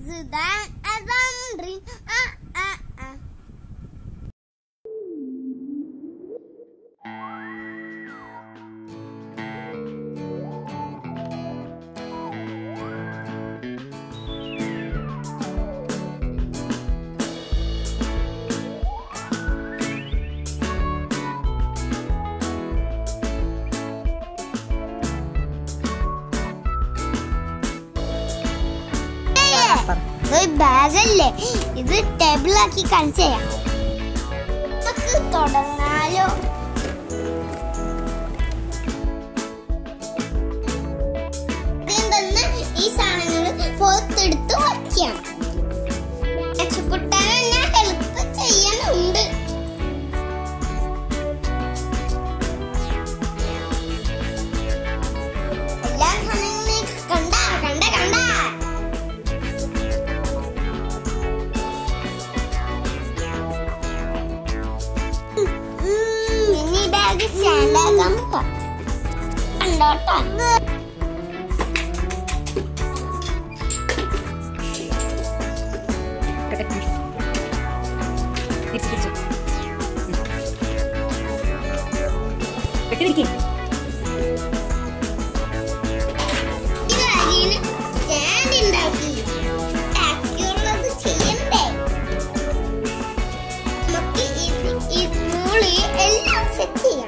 Zidane as I'm dream. Ah, ah, ah. ഇത് ബാഗല്ലേ ഇത് ടേബിളാക്കി കാണിച്ചു തരാം നമുക്ക് തുടങ്ങാലോ ആദ്യം തന്നെ ഈ സാധനങ്ങൾ പുറത്തെടുത്ത് വയ്ക്കാം രക്ഷപ്പെട്ടാൻ ഞാൻ ഹെൽപ്പ് ചെയ്യാനുണ്ട് എല്ലാ സാധനങ്ങളും കണ്ട കണ്ട കണ്ട മിനി ബാഗ് സ്റ്റാൻഡ് ആക്കാൻ പോവാം കണ്ടോട്ടോ കിടക്കും തിരിച്ചു തിരിച്ചു കെട്ടിരിക്കേ ഈ ബാഗിന് സ്റ്റാൻഡ് ഉണ്ടാക്കി ബാക്കിയുള്ളത് ചെയ്യണ്ടേ നമുക്ക് ഇത് ഈ മൂളി എല്ലാം സെറ്റ് ചെയ്യാം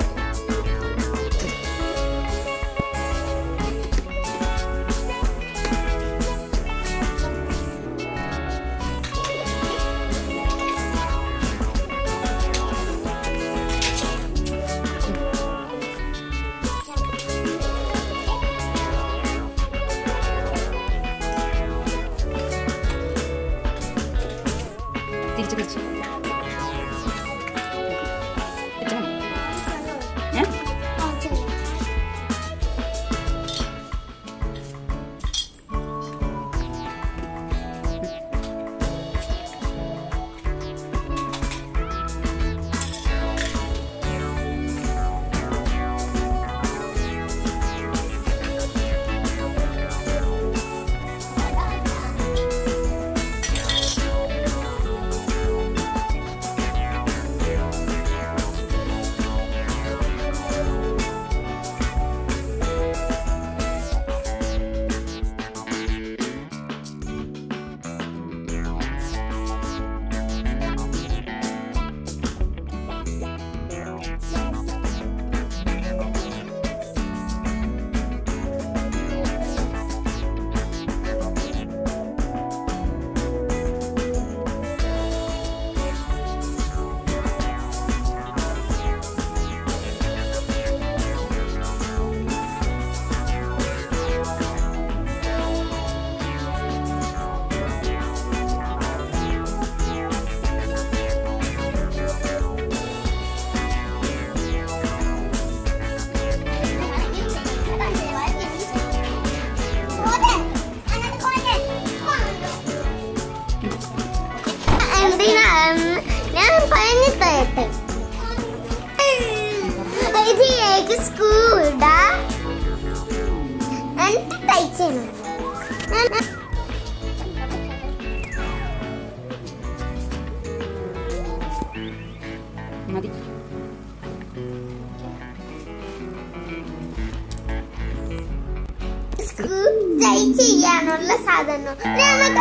തിരിച്ചു തിരിച്ചു തിരിച്ചു മതി ഏ? എന്തിനാണ് ഞാൻ പറഞ്ഞു തരട്ടെ ഇത് ഏക സ്കൂടാ എന്നിട്ട് തയ്ച്ചേണം മതി സ്ക്രൂ ടൈ ചെയ്യാനുള്ള സാധനം നമുക്ക്